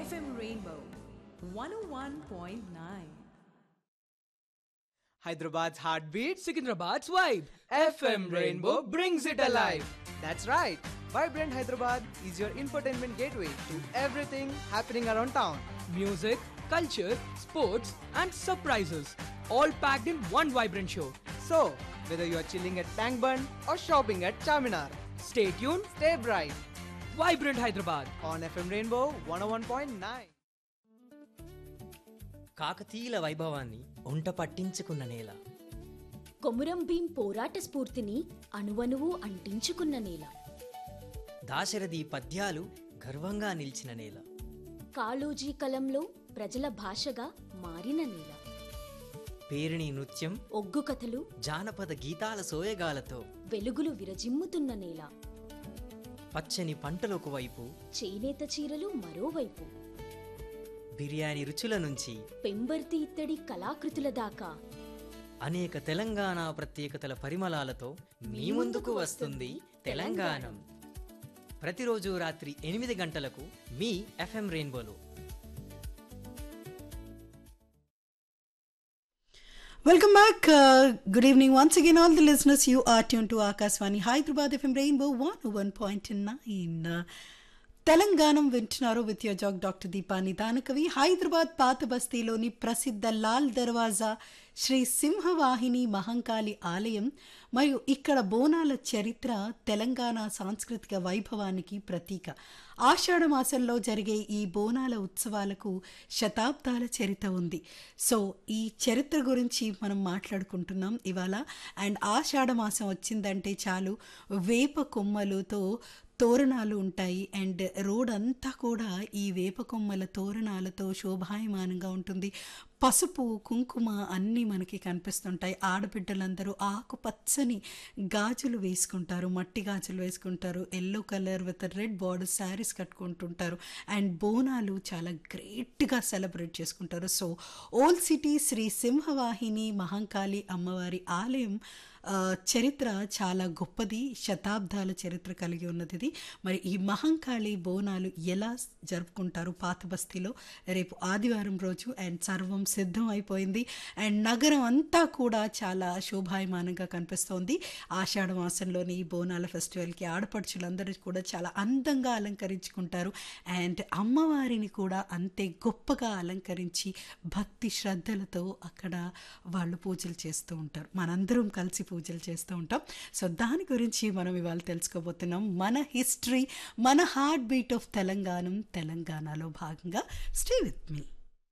FM Rainbow 101.9. Hyderabad's heartbeat, Secunderabad's vibe. FM Rainbow brings it alive. That's right. Vibrant Hyderabad is your infotainment gateway to everything happening around town. Music, culture, sports, and surprises. All packed in one vibrant show. So, whether you are chilling at Tank Bund or shopping at Charminar, Stay tuned. stay bright Vibrant Hyderabad. on FM Rainbow 101.9. కాకతీయుల వైభవాన్ని ఒంట పట్టించుకున్న నేల కొమురం భీం పోరాట స్ఫూర్తిని అణువణువు అంటించుకున్న నేల దాశరథి పద్యాలు గర్వంగా నిలిచిన నేల కాళోజీ కలంలో ప్రజల భాషగా మారిన నేల పేరిణి నృత్యం ఒగ్గు కథలు జానపద గీతాల సోయగాలతో వెలుగులు విరజిమ్ముతున్న నేల పచ్చని పంటలకు వైపు చేనేత చీరలు మరోవైపు బిర్యానీ రుచుల నుంచి పెంబర్తి ఇత్తడి కళాకృతుల దాకా అనేక తెలంగాణ ప్రత్యేకతల పరిమళాలతో మీ ముందుకు వస్తుంది తెలంగాణం ప్రతిరోజు రాత్రి ఎనిమిది గంటలకు మీ ఎఫ్ఎం రెయిన్బోలో Welcome back. Uh, good evening once again, all the listeners. You are tuned to Akaswani Hyderabad FM Rainbow 101.9. Uh, Telanganam వింటున్నారు విత్ యోర్ జాగ్ డాక్టర్ దీపా నిదానకవి హైదరాబాద్ పాత బస్తీలోని ప్రసిద్ధ లాల్ దర్వాజా శ్రీ సింహవాహిని మహంకాళి ఆలయం మరియు ఇక్కడ బోనాల చరిత్ర తెలంగాణ సాంస్కృతిక వైభవానికి ప్రతీక ఆషాఢ మాసంలో జరిగే ఈ బోనాల ఉత్సవాలకు శతాబ్దాల చరిత్ర ఉంది సో ఈ చరిత్ర గురించి మనం మాట్లాడుకుంటున్నాం ఇవాళ అండ్ ఆషాఢ మాసం వచ్చిందంటే చాలు వేప కొమ్మలతో తోరణాలు ఉంటాయి అండ్ రోడ్ అంతా కూడా ఈ వేప కొమ్మల తోరణాలతో శోభాయమానంగా ఉంటుంది పసుపు కుంకుమ అన్నీ మనకి కనిపిస్తుంటాయి ఆడబిడ్డలందరూ ఆకుపచ్చని గాజులు వేసుకుంటారు మట్టి గాజులు వేసుకుంటారు yellow colour with red border saris కట్టుకుంటుంటారు అండ్ బోనాలు చాలా గ్రేట్గా సెలబ్రేట్ చేసుకుంటారు so old city Shri Simhavahini Mahankali అమ్మవారి ఆలయం ఆ, చరిత్ర చాలా గొప్పది శతాబ్దాల చరిత్ర కలిగి ఉన్నది ఇది మరి ఈ మహంకాళి బోనాలు ఎలా జరుపుకుంటారు పాత బస్తీలో రేపు ఆదివారం రోజు అండ్ సర్వం సిద్ధం అయిపోయింది అండ్ నగరం అంతా కూడా చాలా శోభాయమానంగా కనిపిస్తోంది ఆషాఢ మాసంలోని ఈ బోనాల ఫెస్టివల్కి ఆడపడుచులందరూ కూడా చాలా అందంగా అలంకరించుకుంటారు అండ్ అమ్మవారిని కూడా అంతే గొప్పగా అలంకరించి భక్తి శ్రద్ధలతో అక్కడ వాళ్ళు పూజలు చేస్తూ ఉంటారు మనందరం కలిసి పూజలు చేస్తూ ఉంటాం సో దాని గురించి మనం ఇవాళ తెలుసుకోబోతున్నాం మన హిస్టరీ మన హార్ట్ బీట్ ఆఫ్ తెలంగాణ తెలంగాణలో భాగంగా స్టే విత్ మీ